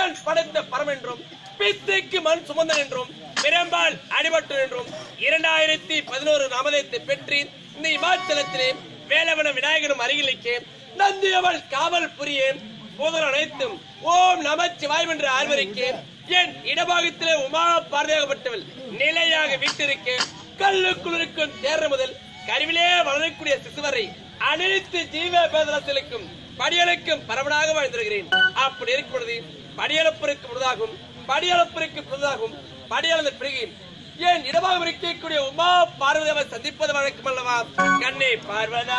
பிரம்மன் படைத்த பரம் என்றும் பித்துக்கு மண் சுமந்தன் என்றும் பிரம்பால் அடிபட்டு என்றும் இரண்டாயிரத்தி பதினோரு நாமதத்தை பெற்று இந்த இமாச்சலத்திலே வேலவன விநாயகரும் அருகிலேக்கு நந்தியவள் காவல் புரிய பூதர் அனைத்தும் ஓம் நமச்சிவாயம் என்ற ஆழ்வருக்கு என் இடபாகத்திலே உமா பார்வையாகப்பட்டவள் நிலையாக வீட்டிற்கு கல்லுக்குள் இருக்கும் தேர்ற முதல் கருவிலே வளரக்கூடிய சிசுவரை அனைத்து ஜீவ பேதலத்திலுக்கும் படியலுக்கும் பரவனாக வாழ்ந்திருக்கிறேன் அப்படி இருக்கும் பொழுது படியளப்பிற்கு முழுதாகும் படியளப்பிற்கு முழுதாகும் படியளந்த பிறகு என் இடமாக இருக்கக்கூடிய உமா பார்வதியை சந்திப்பது வழக்கம் அல்லவா கண்ணே பார்வதா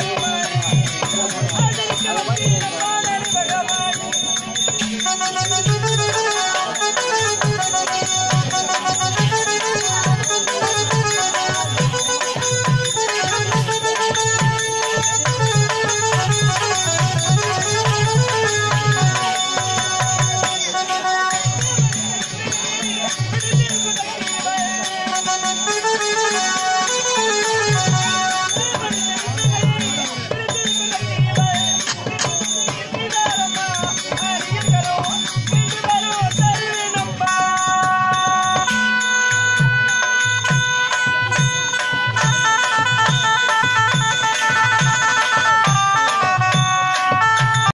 Thank you.